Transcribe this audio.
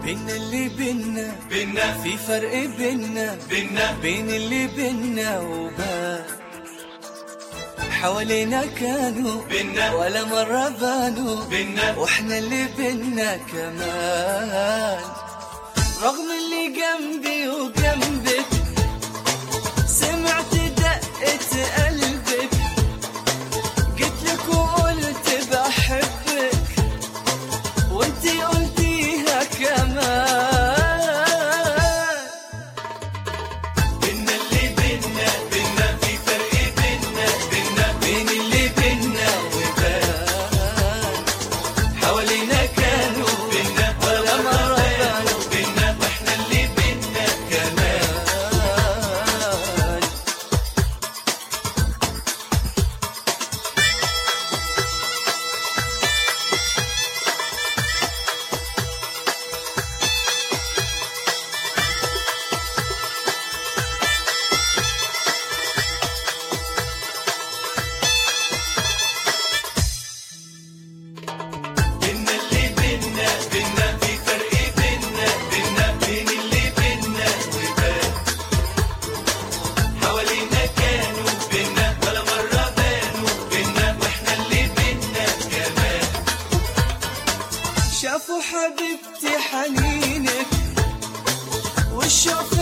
بينا اللي بينا بينا في فرق بينا بينا بين اللي بينا وبان حوالينا كانوا بينا ولا مرة بانوا بينا واحنا اللي بينا كمان رغم اللي جنبي وجنبك سمعت دقة قلبك قلت لك وقلت بحبك وانتي قلتيها كمان بينا اللي بينا بينا في فرق بينا بينا بين اللي بينا وبان حوالينا كانوا بينا ولا مرة بانوا بينا واحنا اللي بينا كمان بينا اللي بينا بينا في فرق بينا بينا بين اللي بينا وبان حوالينا كانوا بينا ولا مرة بانوا بينا واحنا اللي بينا كمان شافوا حبيبتي حنينك والشوق